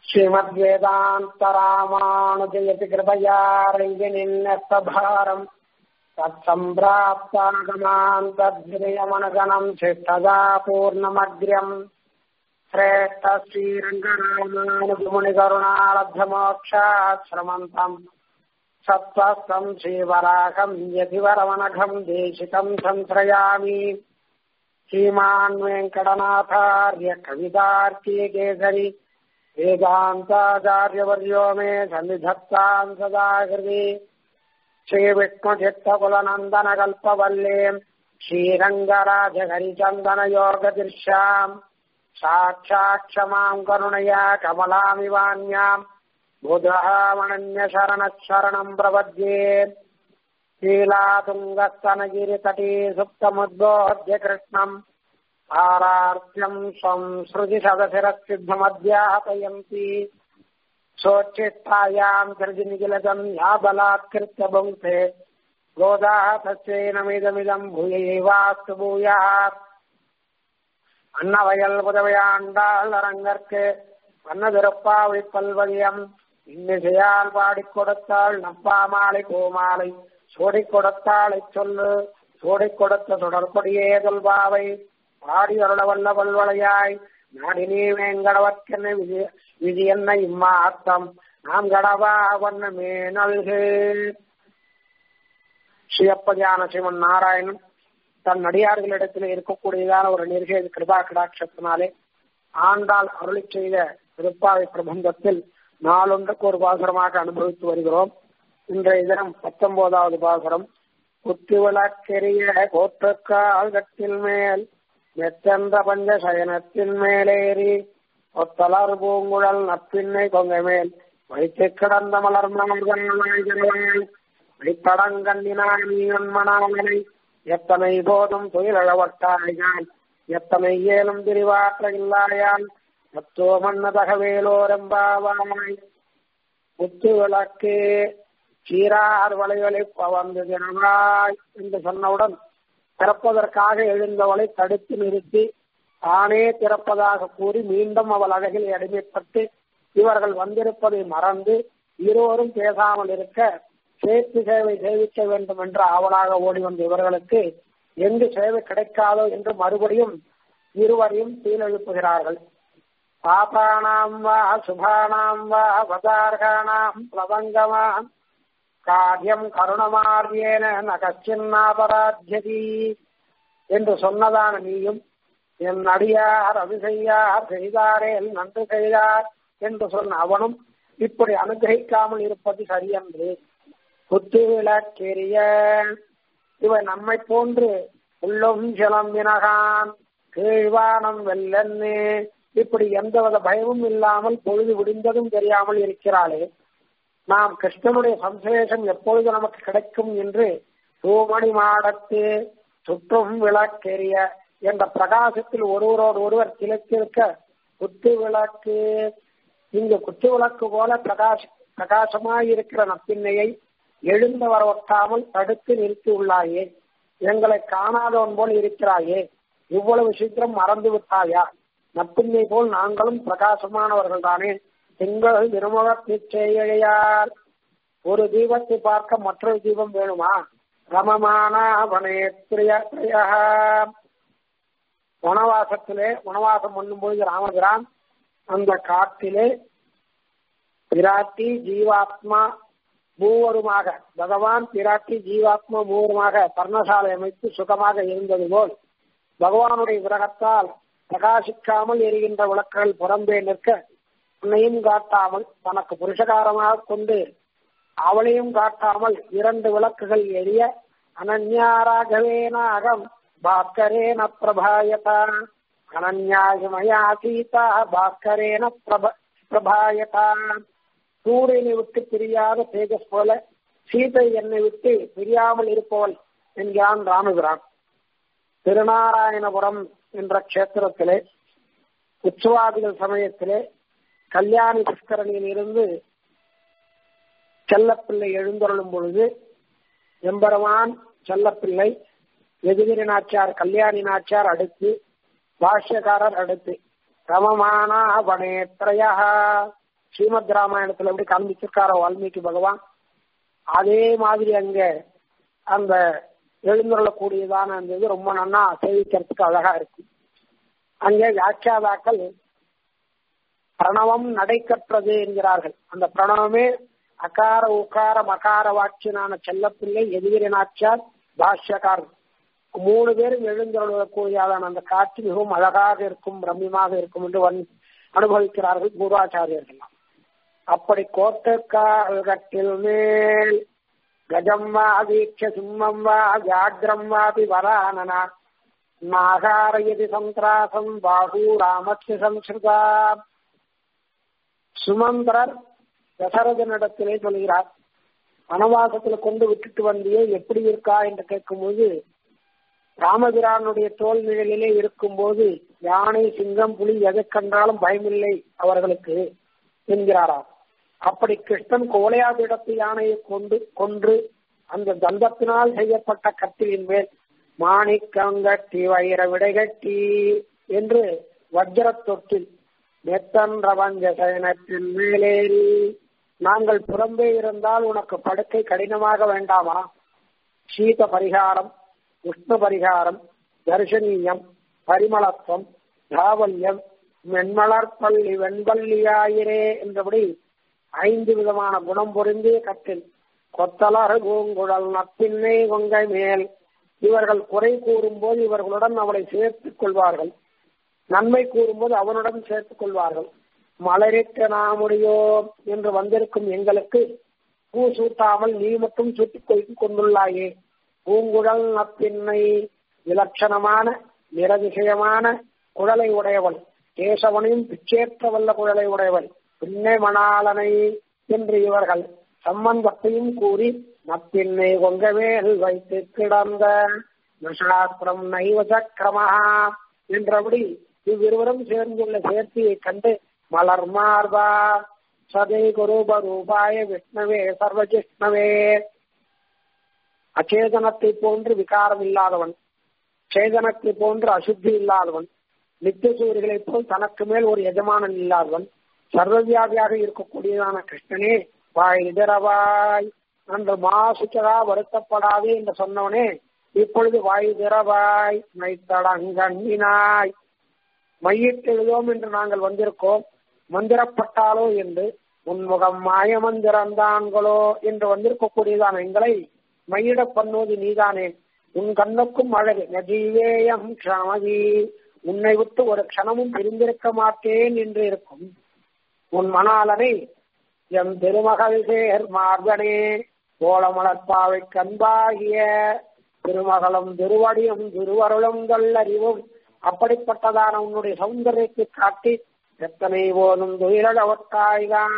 श्रीमद्वेदान्तरामानुजयति कृपया रङ्गिनिन्नस्तभारम् तत्सम्प्राप्तागमान् तद्विनयमनगणम् शिष्टदा पूर्णमग्र्यम् श्रेष्ठ श्रीरङ्गरामानुजमुनिकरुणालब्धमोक्षाश्रमन्तम् सत्त्वस्तम् श्रीवराहम् यतिवरमनघम् देशिकम् संश्रयामि श्रीमान् वेङ्कटनाथार्य कवितार्की केसरि वेदान्ताचार्यवर्यो मे सन्निधत्ताम् सदा हृदि श्रीविष्णुचित्तकुलनन्दनकल्पवल्लीम् श्रीरङ्गराजहरिचन्दनयोगदृश्याम् साक्षात् क्षमाम् करुणया कमलामिवान्याम् बुधामणन्यशरणः प्रपद्ये शीलातुङ्गस्तनगिरितटे सुप्तमुद्बोध्य कृष्णम् आरार्त्यम् संसृतिशतशिरसिद्धमध्यापयन्ति सोच्छिष्टायाम् कृतिनिखिलतम् या बलात्कृत्य भुङ्क्ते गोदाः तस्यैनमिदमिदम् भूयैवास्तु भूयात् அன்னவயல் புதவையாண்டாள் அரங்கற்கு அன்னதிருப்பாவை பல்வதியம் இன்னிசையால் பாடிக் கொடுத்தாள் நப்பாமாலை கோமாலை சோடிக் கொடுத்தாளை சொல்லு சோடிக் கொடுத்த தொடர்படியே சொல்பாவை பாடி அருள வல்ல பல்வளையாய் நாடினே வேங்கடவர்க்கென்ன விதி விதி என்ன இம்மாத்தம் நாம் கடவா வண்ணமே நல்கு ஸ்ரீயப்பதியான சிவன் நாராயணன் தன் நடிகார்களிடத்தில் இருக்கக்கூடியதான ஒரு நிர்கேது கிருபா கடாட்சத்தினாலே ஆண்டாள் அருளி செய்த திருப்பாவை பிரபந்தத்தில் நாளொன்றுக்கு ஒரு பாசுரமாக அனுபவித்து வருகிறோம் இன்றைய தினம் பத்தொன்பதாவது பாசுரம் குத்தி விளக்கெரிய கோற்றுக்கால் கட்டில் மேல் மெத்தென்ற பஞ்ச சயனத்தின் மேலேறி ஒத்தலர் பூங்குழல் நப்பின்னை கொங்க மேல் வைத்து கிடந்த மலர் மலர்கள் வைத்தடங்கண்ணினாய் நீ மணாமனை எத்தனை போதும் துயிலழவட்டாயான் எத்தனை ஏலும் திரிவாற்ற இல்லாயான் மத்தோ மன்னதக வேலோரம்பாவாய் முத்து விளக்கு சீரார் வளைவலை பவந்து தினமாய் என்று சொன்னவுடன் திறப்பதற்காக எழுந்தவளை தடுத்து நிறுத்தி தானே திறப்பதாக கூறி மீண்டும் அவள் அழகில் அடிமைப்பட்டு இவர்கள் வந்திருப்பதை மறந்து இருவரும் பேசாமல் இருக்க சேர்த்து சேவை சேவிக்க வேண்டும் என்று ஆவலாக ஓடி வந்த இவர்களுக்கு எங்கு சேவை கிடைக்காதோ என்று மறுபடியும் இருவரையும் சீலெழுப்புகிறார்கள் பாபானாம் வா சுபானாம் வா பதார்கானாம் பிளவங்கமாம் காரியம் கருணமார்யேன நகச்சின்னாபராத்தியதி என்று சொன்னதான நீயும் என் அடியார் அபிசெய்யார் செய்தாரேல் நன்று செய்தார் என்று சொன்ன அவனும் இப்படி அனுகிரகிக்காமல் இருப்பது சரியன்று குத்து விளக்கெரிய இவன் நம்மை போன்று உள்ளும் ஜலம் வினகான் கீழ்வானம் வெள்ளன்னு இப்படி எந்தவித பயமும் இல்லாமல் பொழுது விடிந்ததும் தெரியாமல் இருக்கிறாளே நாம் கிருஷ்ணனுடைய சம்சேஷம் எப்பொழுது நமக்கு கிடைக்கும் என்று தூமணி மாடத்து சுற்றும் விளக்கெரிய என்ற பிரகாசத்தில் ஒருவரோடு ஒருவர் கிழக்கிருக்க குத்து விளக்கு இங்கு குத்து விளக்கு போல பிரகாஷ் பிரகாசமாயிருக்கிற நப்பின்னையை எழுந்து வர ஒட்டாமல் தடுத்து நிறுத்தி உள்ளாயே எங்களை காணாதவன் போல் இருக்கிறாயே இவ்வளவு சீக்கிரம் மறந்து விட்டாயா நப்பின்னை போல் நாங்களும் பிரகாசமானவர்கள் தானே திங்கள் திருமுக பிச்சையார் ஒரு தீபத்தை பார்க்க மற்றொரு தீபம் வேணுமா ரமமான வனவாசத்திலே வனவாசம் பண்ணும்போது ராமபிரான் அந்த காட்டிலே பிராட்டி ஜீவாத்மா மூவருமாக பகவான் பிராட்டி ஜீவாத்மா மூவருமாக பர்ணசாலை அமைத்து சுகமாக இருந்தது போல் பகவானுடைய விரகத்தால் பிரகாசிக்காமல் எரிகின்ற விளக்குகள் புறம்பே நிற்க உன்னையும் காட்டாமல் தனக்கு புருஷகாரமாக கொண்டு அவளையும் காட்டாமல் இரண்டு விளக்குகள் எரிய அனன்யாராகவேனாகம் பாஸ்கரேன பிரபாயதா அனன்யாயமயா சீதா பாஸ்கரேன பிரப பிரபாயதா சூரியனை விட்டு பிரியாத தேஜஸ் போல சீதை என்னை விட்டு பிரியாமல் இருப்பவள் என்கிறான் ராமபிரான் திருநாராயணபுரம் என்ற கஷேத்திரத்திலே உற்சவாதிகள் சமயத்திலே கல்யாணி புஷ்கரணியில் இருந்து செல்லப்பிள்ளை எழுந்தருளும் பொழுது எம்பெருமான் செல்லப்பிள்ளை எதிரி நாச்சியார் கல்யாணி நாச்சியார் அடுத்து பாஷ்யக்காரர் அடுத்து ரமமானா வனேத்ரயா ஸ்ரீமத் ராமாயணத்துல எப்படி காண்பிச்சிருக்காரோ வால்மீகி பகவான் அதே மாதிரி அங்க அந்த எழுந்துள்ளக்கூடியதான அந்த இது ரொம்ப நன்னா சேவிக்கிறதுக்கு அழகா இருக்கும் அங்கே வியாக்கியாதாக்கள் பிரணவம் நடைக்கற்றது என்கிறார்கள் அந்த பிரணவமே அகார உக்கார மகார வாட்சியனான செல்லப்பிள்ளை எதிரினாச்சார் பாஷ்யக்கார் மூணு பேரும் எழுந்தருளக்கூடியதான அந்த காட்சி மிகவும் அழகாக இருக்கும் ரம்யமாக இருக்கும் என்று வன் அனுபவிக்கிறார்கள் பூர்வாச்சாரியர்கள் அப்படி கோட்டக்கால்கட்டில் மேல் கஜம் வா வீட்ச சிம்மம் வா வியாக்ரம் வாபி வரானனா நாகாரயதி சந்திராசம் பாகு ராமஸ்ய சம்ஸ்கிருதா சுமந்திரர் தசரதனிடத்திலே சொல்கிறார் வனவாசத்துல கொண்டு விட்டுட்டு வந்தியே எப்படி இருக்கா என்று கேட்கும்போது ராமபிரானுடைய தோல் நிழலிலே இருக்கும்போது யானை சிங்கம் புலி எதை கண்டாலும் பயமில்லை அவர்களுக்கு என்கிறாராம் அப்படி கிருஷ்ணன் கோலையாபிடத்து யானையை கொண்டு கொன்று அந்த தந்தத்தினால் செய்யப்பட்ட கத்திரின் மேல் மாணிக்கங்கட்டி வைர விடைகட்டி என்று வஜ்ர தொட்டில் நெத்தன் ரவஞ்ச சயனத்தின் மேலேறி நாங்கள் புறம்பே இருந்தால் உனக்கு படுக்கை கடினமாக வேண்டாமா சீத பரிகாரம் உஷ்ண பரிகாரம் தர்ஷனீயம் பரிமளத்துவம் தாவல்யம் மென்மலர்பள்ளி வெண்பள்ளியாயிரே என்றபடி ஐந்து விதமான குணம் பொருந்திய கட்டில் கொத்தலர் பூங்குழல் நப்பின்னை கொங்கை மேல் இவர்கள் குறை கூறும்போது இவர்களுடன் அவளை சேர்த்துக் கொள்வார்கள் நன்மை கூறும்போது அவனுடன் சேர்த்துக் கொள்வார்கள் மலரிட்ட நாமுடையோ என்று வந்திருக்கும் எங்களுக்கு பூ சூட்டாமல் நீ மட்டும் சூட்டிக் கொண்டுள்ளாயே பூங்குழல் நப்பின்னை விலட்சணமான நிரதிசயமான குழலை உடையவள் கேசவனையும் பிச்சேற்ற வல்ல குழலை உடையவள் பின்னை மணாளனை என்று இவர்கள் சம்பந்தத்தையும் கூறி நப்பின்னை கொங்கவேல் வைத்து கிடந்த நசாஸ்திரம் நைவ சக்கிரமஹா என்றபடி இவ்விருவரும் சேர்ந்துள்ள சேர்த்தியை கண்டு மலர் மார்பா சதை குரூப ரூபாய விஷ்ணவே சர்வஜிஷ்ணவே அச்சேதனத்தை போன்று விகாரம் இல்லாதவன் சேதனத்தை போன்று அசுத்தி இல்லாதவன் நித்தியசூரிகளைப் போல் தனக்கு மேல் ஒரு எஜமானன் இல்லாதவன் சர்வவியாபியாக இருக்கக்கூடியதான கிருஷ்ணனே வாய் இதரவாய் அன்று மாசுச்சதா வருத்தப்படாதே என்று சொன்னவனே இப்பொழுது வாய் திறவாய் மைத்தடங்கண்ணினாய் மையிட்டெழுதோம் என்று நாங்கள் வந்திருக்கோம் மந்திரப்பட்டாலோ என்று உன்முகம் மாய மந்திரந்தான்களோ என்று வந்திருக்கக்கூடியதான எங்களை மையிட பண்ணுவது நீதானே உன் கண்ணுக்கும் அழகு நஜீவேயம் க்ஷமதி உன்னை விட்டு ஒரு க்ஷணமும் பிரிந்திருக்க மாட்டேன் என்று இருக்கும் உன் மணாலனை எம் திருமகள் சேர் மார்கனே கோலமலர்பாவை கண்பாகிய திருமகளும் திருவடியும் திருவருளும் அறிவும் அப்படிப்பட்டதான உன்னுடைய சௌந்தரியத்தை காட்டி எத்தனை போதும் துயிலழவட்டாய்தான்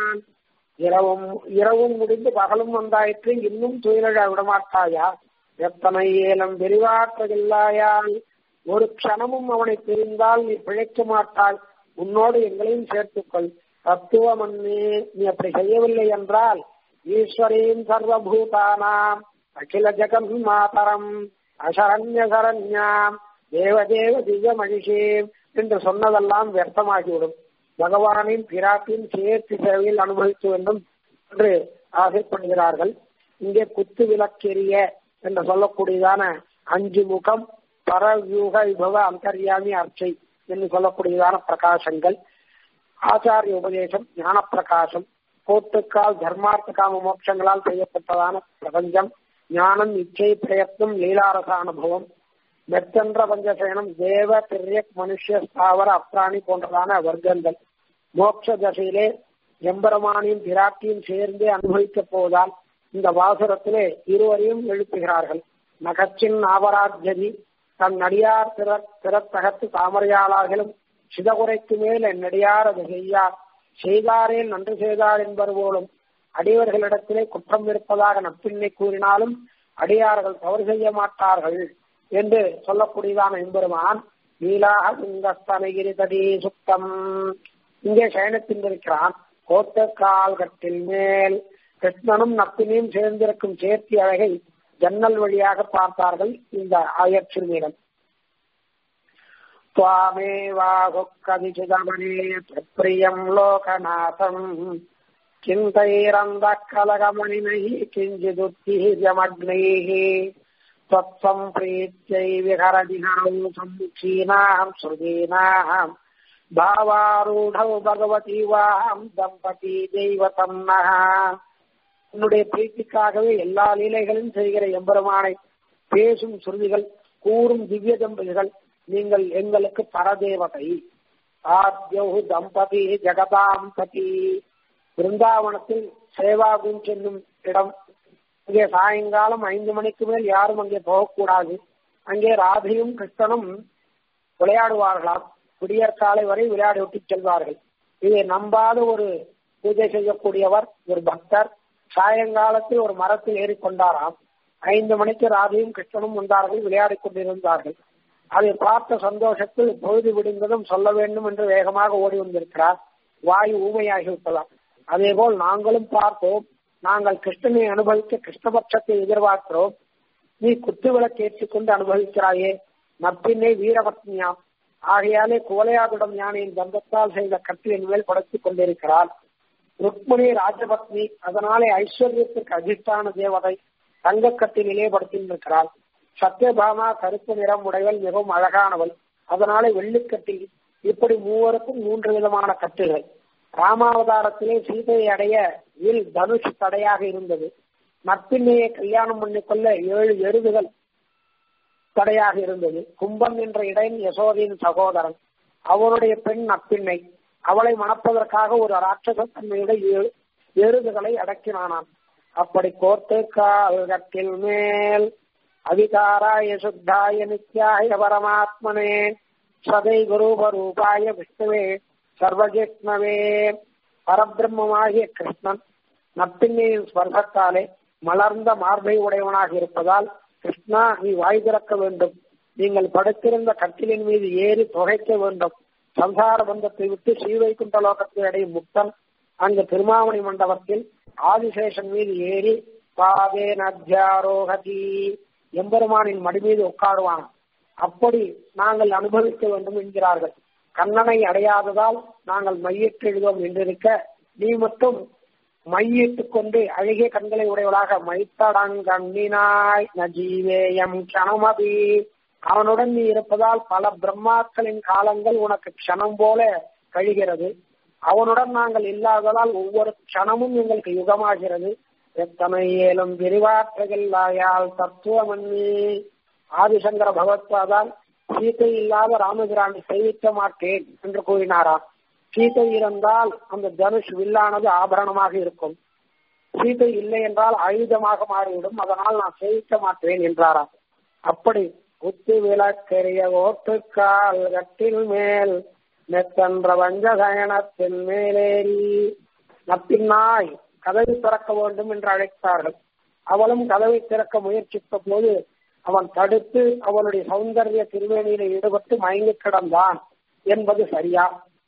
இரவும் இரவும் முடிந்து பகலும் வந்தாயிற்று இன்னும் துயிலழ விடமாட்டாயா எத்தனை ஏலம் விரிவாற்றதில்லாயால் ஒரு க்ஷணமும் அவனை பிரிந்தால் நீ பிழைக்க மாட்டாய் உன்னோடு எங்களையும் சேர்த்துக்கொள் தத்துவமன்னே நீ அப்படி செய்யவில்லை என்றால் ஈஸ்வரீம் சர்வபூதானாம் அகில ஜெகன் மாதரம் அசரண்ய சரண்யாம் தேவதேவ திவ்ய மகிஷேம் என்று சொன்னதெல்லாம் வியர்த்தமாகிவிடும் பகவானின் பிராட்டின் சேர்த்து சேவையில் அனுபவிக்க வேண்டும் என்று ஆசைப்படுகிறார்கள் இங்கே குத்து விளக்கெரிய என்று சொல்லக்கூடியதான அஞ்சு முகம் பரவியூக விபவ அந்தர்யாமி அர்ச்சை என்று சொல்லக்கூடியதான பிரகாசங்கள் ஆச்சாரிய உபதேசம் ஞான பிரகாசம் கோட்டுக்கால் தர்மார்த்த காம மோட்சங்களால் செய்யப்பட்டதான பிரபஞ்சம் ஞானம் இச்சை பிரயத்னம் லீலாரச அனுபவம் மெத்தென்ற பஞ்சசயனம் தேவ திரியக் மனுஷ ஸ்தாவர அப்ராணி போன்றதான வர்க்கங்கள் மோட்ச தசையிலே எம்பெருமானியும் பிராட்டியும் சேர்ந்தே அனுபவிக்கப் போவதால் இந்த வாசுரத்திலே இருவரையும் எழுப்புகிறார்கள் நகச்சின் ஆபராஜதி தன் நடியார் திற திறத்தகத்து தாமரையாளாகிலும் சிதகுரைக்கு மேல் என் நடியார் அது செய்யார் செய்தாரே நன்று செய்தார் என்பது போலும் அடியவர்களிடத்திலே குற்றம் இருப்பதாக நப்பின்னை கூறினாலும் அடியார்கள் தவறு செய்ய மாட்டார்கள் என்று சொல்லக்கூடியதான எம்பெருமான் நீலாக சிங்கஸ்தனகிரி தடி சுத்தம் இங்கே சயனத்தில் இருக்கிறான் கோத்த கால்கட்டில் மேல் கிருஷ்ணனும் நப்பினையும் சேர்ந்திருக்கும் சேர்த்தி அழகை ஜன்னல் வழியாக பார்த்தார்கள் இந்த ஆயற்றினிடம் त्वामेवाहुकविचिदमने प्रियम् लोकनाथम् चिन्तैरन्दः कलगमणिनैः किञ्चिदुत्तीर्यमग्नैः त्वत्सम्प्रीत्यै विहरदिहरौ सम्मुखीनाम् श्रुतीनाम् भावारूढौ भगवती வாம் தம்பதி தெய்வத்தம் உன்னுடைய பிரீத்திக்காகவே எல்லா லீலைகளும் செய்கிற எம்பெருமானை பேசும் சுருதிகள் கூறும் திவ்ய தம்பதிகள் நீங்கள் எங்களுக்கு பரதேவதை ஆத்யௌ தம்பதி ஜெகதாம் பதி பிருந்தாவனத்தில் சேவாகுன் செல்லும் இடம் அங்கே சாயங்காலம் ஐந்து மணிக்கு மேல் யாரும் அங்கே போகக்கூடாது அங்கே ராதையும் கிருஷ்ணனும் விளையாடுவார்களாம் விடியற்காலை வரை விளையாடி விட்டு செல்வார்கள் இதை நம்பாத ஒரு பூஜை செய்யக்கூடியவர் ஒரு பக்தர் சாயங்காலத்தில் ஒரு மரத்தில் ஏறிக்கொண்டாராம் ஐந்து மணிக்கு ராதையும் கிருஷ்ணனும் வந்தார்கள் விளையாடி கொண்டிருந்தார்கள் அதை பார்த்த சந்தோஷத்தில் பொழுது விடுந்ததும் சொல்ல வேண்டும் என்று வேகமாக ஓடி வந்திருக்கிறார் வாயு ஊமையாகிவிட்டதாம் அதே போல் நாங்களும் பார்த்தோம் நாங்கள் கிருஷ்ணனை அனுபவிக்க கிருஷ்ணபட்சத்தை எதிர்பார்க்கிறோம் நீ குத்து விளக்கேற்றிக் கொண்டு அனுபவிக்கிறாயே நப்பின்னே வீரபத்னியாம் ஆகையாலே குவலையாதுடம் யானையின் தந்தத்தால் செய்த கட்டிலின் மேல் படுத்திக் கொண்டிருக்கிறாள் ருக்மணி ராஜபத்னி அதனாலே ஐஸ்வர்யத்திற்கு அதிஷ்டான தேவதை தங்கக்கட்டிலே படுத்திருக்கிறாள் சத்யபாமா கருப்பு நிறம் உடையவள் மிகவும் அழகானவள் அதனாலே வெள்ளிக்கட்டில் இப்படி மூவருக்கும் மூன்று விதமான கட்டுகள் ராமாவதாரத்திலே சீதையை அடைய வில் தனுஷ் தடையாக இருந்தது நற்பின்னையை கல்யாணம் பண்ணிக்கொள்ள ஏழு எருதுகள் தடையாக இருந்தது கும்பன் என்ற இடையன் யசோதியின் சகோதரன் அவனுடைய பெண் நப்பின்னை அவளை மணப்பதற்காக ஒரு ராட்சச தன்மையுடைய எருதுகளை அடக்கினானான் அப்படி கோர்த்து கால்கட்டில் மேல் அதிகாராய சுத்தாய நித்யாய பரமாத்மனே சதை குரூபரூபாய விஷ்ணுவே சர்வஜிஷ்ணவே பரபிரம்மமாகிய கிருஷ்ணன் நப்பின்னையின் ஸ்வர்கத்தாலே மலர்ந்த மார்பை உடையவனாக இருப்பதால் கிருஷ்ணா நீ வாய் திறக்க வேண்டும் நீங்கள் படுத்திருந்த கட்டிலின் மீது ஏறி புகைக்க வேண்டும் சம்சார பந்தத்தை விட்டு ஸ்ரீவைகுண்ட லோகத்தை அடையும் முக்தன் அங்கு திருமாமணி மண்டபத்தில் ஆதிசேஷன் மீது ஏறி பாதே நத்யாரோகதி எம்பெருமானின் மடி மீது உட்காருவான் அப்படி நாங்கள் அனுபவிக்க வேண்டும் என்கிறார்கள் கண்ணனை அடையாததால் நாங்கள் மையிட்டு எழுதுவோம் என்றிருக்க நீ மட்டும் மையிட்டுக் கொண்டு அழகிய கண்களை உடையவளாக மைத்தடங்கண்ணினாய் நஜீவேயம் கணமதி அவனுடன் நீ இருப்பதால் பல பிரம்மாக்களின் காலங்கள் உனக்கு க்ஷணம் போல கழிகிறது அவனுடன் நாங்கள் இல்லாததால் ஒவ்வொரு க்ஷணமும் எங்களுக்கு யுகமாகிறது எத்தனை ஏலும் விரிவாற்றுகில்லாயால் தத்துவமன்னி ஆதிசங்கர பகவத்பாதால் சீத்தை இல்லாத ராமபிரானை செய்விக்க மாட்டேன் என்று கூறினாராம் சீதை இருந்தால் அந்த தனுஷ் வில்லானது ஆபரணமாக இருக்கும் சீதை இல்லை என்றால் ஆயுதமாக மாறிவிடும் அதனால் நான் சேவிக்க மாட்டேன் என்றாராம் அப்படி குத்து விளக்கெரிய ஓட்டுக்கால் கட்டில் மேல் மெத்தன்ற வஞ்சகயனத்தின் மேலேறி நப்பின்னாய் கதவை திறக்க வேண்டும் என்று அழைத்தார்கள் அவளும் கதவை திறக்க முயற்சித்த போது அவன் தடுத்து அவளுடைய சௌந்தர்ய திருவேணியில ஈடுபட்டு மயங்கி கிடந்தான் என்பது சரியா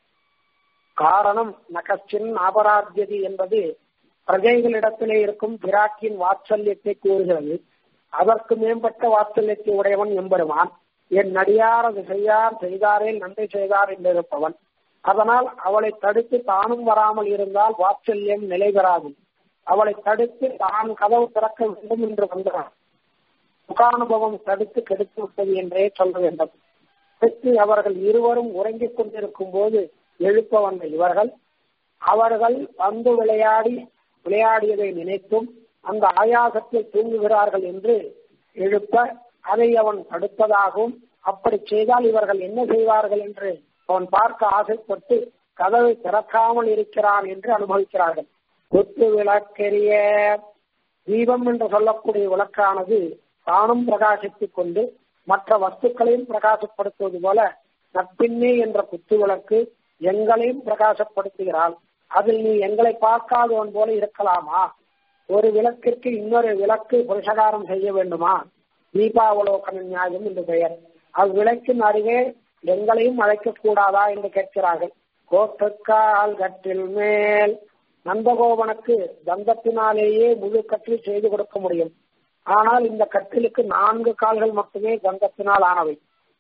காரணம் நகச்சின் அபராத்தியதி என்பது பிரஜைகளிடத்திலே இருக்கும் பிராக்கின் வாத்சல்யத்தை கூறுகிறது அதற்கு மேம்பட்ட வாத்சல்யத்தை உடையவன் எம்பெருமான் என் நடியார் அது செய்யார் செய்தாரேல் நன்மை செய்தார் என்றிருப்பவன் அதனால் அவளை தடுத்து தானும் வராமல் இருந்தால் வாத்சல்யம் நிலை பெறாது அவளை தடுத்து தான் கதவு திறக்க வேண்டும் என்று வந்தான் முகானுபவம் தடுத்து கெடுத்து விட்டது என்றே சொல்ல வேண்டும் அடுத்து அவர்கள் இருவரும் உறங்கிக் கொண்டிருக்கும் போது எழுப்ப வந்த இவர்கள் அவர்கள் வந்து விளையாடி விளையாடியதை நினைத்தும் அந்த ஆயாசத்தில் தூங்குகிறார்கள் என்று எழுப்ப அதை அவன் தடுப்பதாகவும் அப்படி செய்தால் இவர்கள் என்ன செய்வார்கள் என்று அவன் பார்க்க ஆசைப்பட்டு கதவை திறக்காமல் இருக்கிறான் என்று அனுபவிக்கிறார்கள் கொத்து விளக்கெரிய தீபம் என்று சொல்லக்கூடிய விளக்கானது தானும் பிரகாசித்துக் கொண்டு மற்ற வஸ்துக்களையும் பிரகாசப்படுத்துவது போல நட்பின்னே என்ற குத்து விளக்கு எங்களையும் பிரகாசப்படுத்துகிறாள் அதில் நீ எங்களை பார்க்காதவன் போல இருக்கலாமா ஒரு விளக்கிற்கு இன்னொரு விளக்கு புருஷகாரம் செய்ய வேண்டுமா தீபாவலோகன நியாயம் என்று பெயர் அவ்விளக்கின் அருகே எங்களையும் அழைக்க கூடாதா என்று கேட்கிறார்கள் கோட்டுக்கால் கட்டில் மேல் நந்தகோபனுக்கு தந்தத்தினாலேயே முழு கட்டில் செய்து கொடுக்க முடியும் ஆனால் இந்த கட்டிலுக்கு நான்கு கால்கள் மட்டுமே தந்தத்தினால் ஆனவை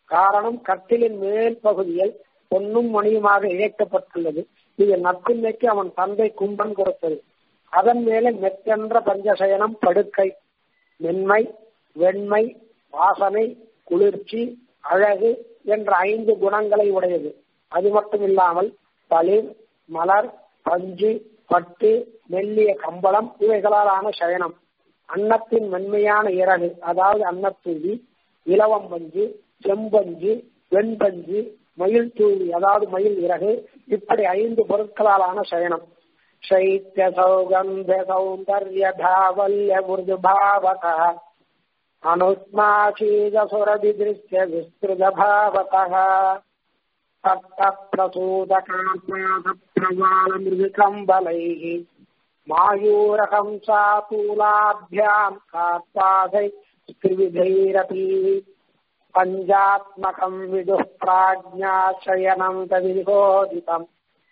காரணம் கட்டிலின் மேல் பகுதியில் பொன்னும் மணியுமாக இழைக்கப்பட்டுள்ளது இது நப்பின்மைக்கு அவன் தந்தை கும்பன் கொடுத்தது அதன் மேலே மெத்தென்ற பஞ்சசயனம் படுக்கை மென்மை வெண்மை வாசனை குளிர்ச்சி அழகு என்ற ஐந்து குணங்களை உடையது அது மட்டும் இல்லாமல் தளிர் மலர் பஞ்சு பட்டு மெல்லிய கம்பளம் இவைகளாலான சயனம் அன்னத்தின் மென்மையான இறகு அதாவது அன்னத்தூவி இலவம் பஞ்சு செம்பஞ்சு வெண்பஞ்சு மயில் தூவி அதாவது மயில் இறகு இப்படி ஐந்து பொருட்களாலான சயனம் சைத்திய சௌகந்த சௌந்தர்ய தாவல்ய மிருது பாவக அனுஸ்மாசீத சுரதி திருஷ்ய விஸ்திருத பாவக தப்த பிரசூத காப்பாத பிரவால மிருது கம்பலைः மாயூரகம் சாத்தூலாभ्याम् காப்பாதை त्रिविधैरपि पञ्चात्मकम् विदुः प्राज्ञाशयनम् तदिहोदितम्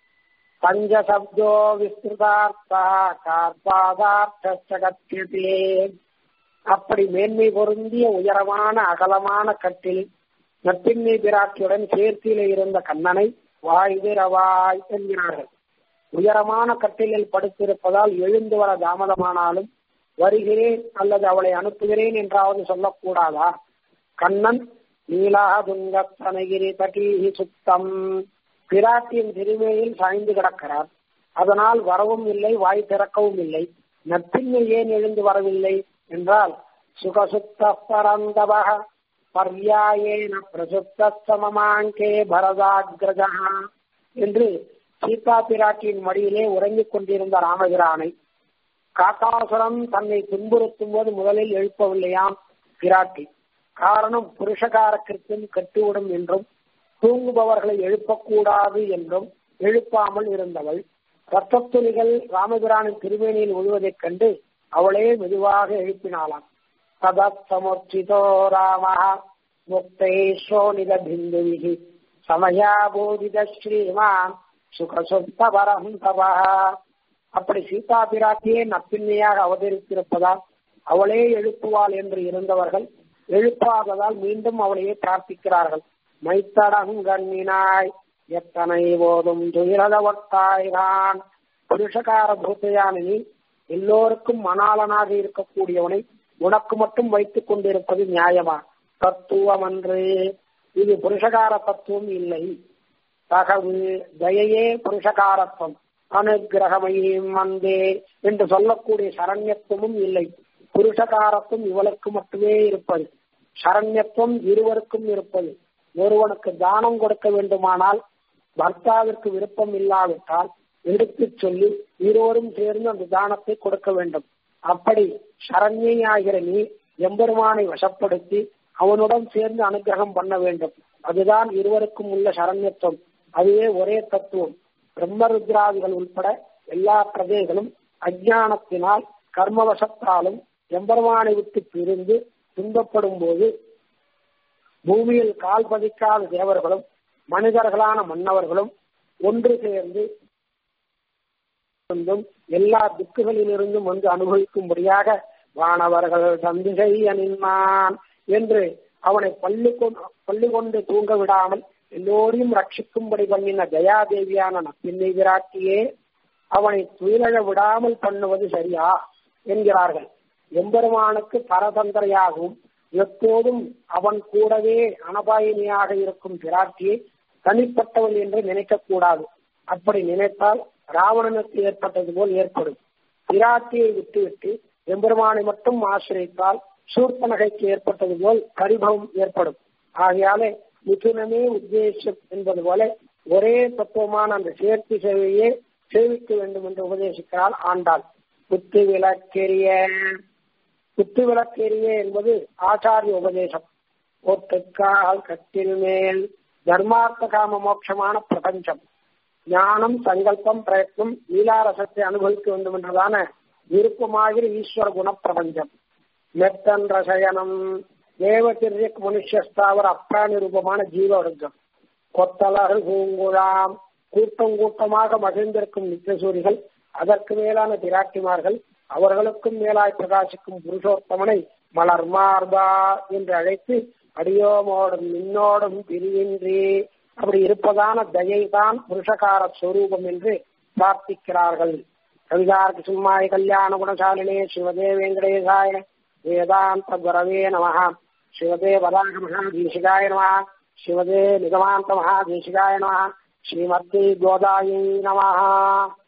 पञ्चशब्दो विस्तृतार्थः कार्पादार्थश्च கத்தியதே அப்படி மேன்மை பொருந்திய உயரமான அகலமான கட்டில் நப்பின்மை பிராட்டியுடன் சேர்த்தியில இருந்த கண்ணனை வாய் திரவாய் என்கிறார்கள் உயரமான கட்டிலில் படுத்திருப்பதால் எழுந்து வர தாமதமானாலும் வருகிறேன் அல்லது அவளை அனுப்புகிறேன் என்றாவது சொல்லக்கூடாதா கண்ணன் நீலாதுங்கத்தனகிரி தடீஹி சுத்தம் பிராட்டியின் திருமையில் சாய்ந்து கிடக்கிறார் அதனால் வரவும் இல்லை வாய் திறக்கவும் இல்லை நப்பின்மை ஏன் எழுந்து வரவில்லை என்றால் சுகசுத்த பரந்தவக பர்யாயேன பிரசுத்த சமமாங்கே பரதாகிரஜா என்று சீதா பிராட்டியின் மடியிலே உறங்கிக் கொண்டிருந்த ராமபிரானை காக்காசுரம் தன்னை துன்புறுத்தும் போது முதலில் எழுப்பவில்லையாம் பிராட்டி காரணம் புருஷகார கிருத்தம் கட்டுவிடும் என்றும் தூங்குபவர்களை எழுப்பக்கூடாது என்றும் எழுப்பாமல் இருந்தவள் ரத்தத்துளிகள் ராமபிரானின் திருமேனியில் விழுவதைக் கண்டு அவளே மெதுவாக எழுப்பினாளாம் ததத் சமுச்சிதோ ராம முக்தேஸ்வனித பிந்துவிகி சமயாபோதித ஸ்ரீமான் சுகசுத்த பரம் தபா அப்படி சீதா பிராட்டியே நப்பின்மையாக அவதரித்திருப்பதால் அவளே எழுப்புவாள் என்று இருந்தவர்கள் எழுப்பாததால் மீண்டும் அவளையே பிரார்த்திக்கிறார்கள் மைத்தடங்கண்ணினாய் எத்தனை போதும் துயிரதவட்டாய்தான் புருஷகார பூத்தையானி எல்லோருக்கும் மணாளனாக இருக்கக்கூடியவனை உனக்கு மட்டும் வைத்துக் கொண்டிருப்பது நியாயமா தத்துவம் அன்று இது புருஷகார தத்துவம் இல்லை தகவு தயையே புருஷகாரத்துவம் அனுகிரகமையும் வந்தே என்று சொல்லக்கூடிய சரண்யத்துவமும் இல்லை புருஷகாரத்துவம் இவளுக்கு மட்டுமே இருப்பது சரண்யத்துவம் இருவருக்கும் இருப்பது ஒருவனுக்கு தானம் கொடுக்க வேண்டுமானால் பர்த்தாவிற்கு விருப்பம் இல்லாவிட்டால் எடுத்து சொல்லி இருவரும் சேர்ந்து அந்த தானத்தை கொடுக்க வேண்டும் அப்படி சரண்யாகிற நீ எம்பெருமானை வசப்படுத்தி அவனுடன் சேர்ந்து அனுகிரகம் பண்ண வேண்டும் அதுதான் இருவருக்கும் உள்ள சரண்யத்துவம் அதுவே ஒரே தத்துவம் பிரம்மருத்ராதிகள் உட்பட எல்லா பிரஜைகளும் அஜானத்தினால் கர்மவசத்தாலும் எம்பெருமானை விட்டு பிரிந்து துன்பப்படும் போது பூமியில் கால் பதிக்காத தேவர்களும் மனிதர்களான மன்னவர்களும் ஒன்று சேர்ந்து எல்லா திக்குகளிலிருந்தும் வந்து அனுபவிக்கும்படியாக வானவர்கள் சந்திகை அணிந்தான் என்று அவனை பள்ளி கொண்டு பள்ளி கொண்டு தூங்க விடாமல் எல்லோரையும் ரட்சிக்கும்படி பண்ணின தயாதேவியான நப்பின்னை விராட்டியே அவனை துயிலழ விடாமல் பண்ணுவது சரியா என்கிறார்கள் எம்பெருமானுக்கு பரதந்திரையாகவும் எப்போதும் அவன் கூடவே அனபாயினியாக இருக்கும் பிராட்டியை தனிப்பட்டவள் என்று நினைக்கக்கூடாது அப்படி நினைத்தால் ராவணனுக்கு ஏற்பட்டது போல் ஏற்படும் பிராட்டியை விட்டுவிட்டு எம்பெருமானை மட்டும் ஆசிரித்தால் சூர்பனகைக்கு ஏற்பட்டது போல் பரிபவம் ஏற்படும் ஆகையாலே மிதுனமே உத்தேசம் என்பது போல ஒரே தத்துவமான அந்த சேர்த்தி சேவையே சேவிக்க வேண்டும் என்று உபதேசிக்கிறாள் ஆண்டாள் குத்து விளக்கெரிய குத்து விளக்கெரிய என்பது ஆச்சாரிய உபதேசம் ஒட்டுக்கால் கட்டில் மேல் தர்மார்த்த காம மோட்சமான பிரபஞ்சம் ஞானம் சங்கல்பம் பிரயத்னம் லீலாரசத்தை அனுபவிக்க வேண்டும் என்றதான விருப்பமாகிற ஈஸ்வர குண பிரபஞ்சம் மெத்தன் ரசயனம் தேவதிரிய மனுஷஸ்தாவர அப்பிராணி ரூபமான ஜீவ வர்க்கம் கொத்தலர்கள் பூங்குழாம் கூட்டம் கூட்டமாக மகிழ்ந்திருக்கும் நித்தியசூரிகள் அதற்கு மேலான பிராட்டிமார்கள் அவர்களுக்கும் மேலாய் பிரகாசிக்கும் புருஷோத்தமனை மலர் மார்பா என்று அழைத்து அடியோமோடும் நின்னோடும் பிரிவின்றி அப்படி இருப்பதான தயை தான் புருஷகார ஸ்வரூபம் என்று பிரார்த்திக்கிறார்கள் கவிதார்க்கு சும்மாய் கல்யாண குணசாலினே சிவதே வெங்கடேசாய வேதாந்த குரவே நம சிவதே வராக மகாதீசிகாய நம சிவதே நிகமாந்த மகாதீசிகாய நம ஸ்ரீமத்தி கோதாயை நம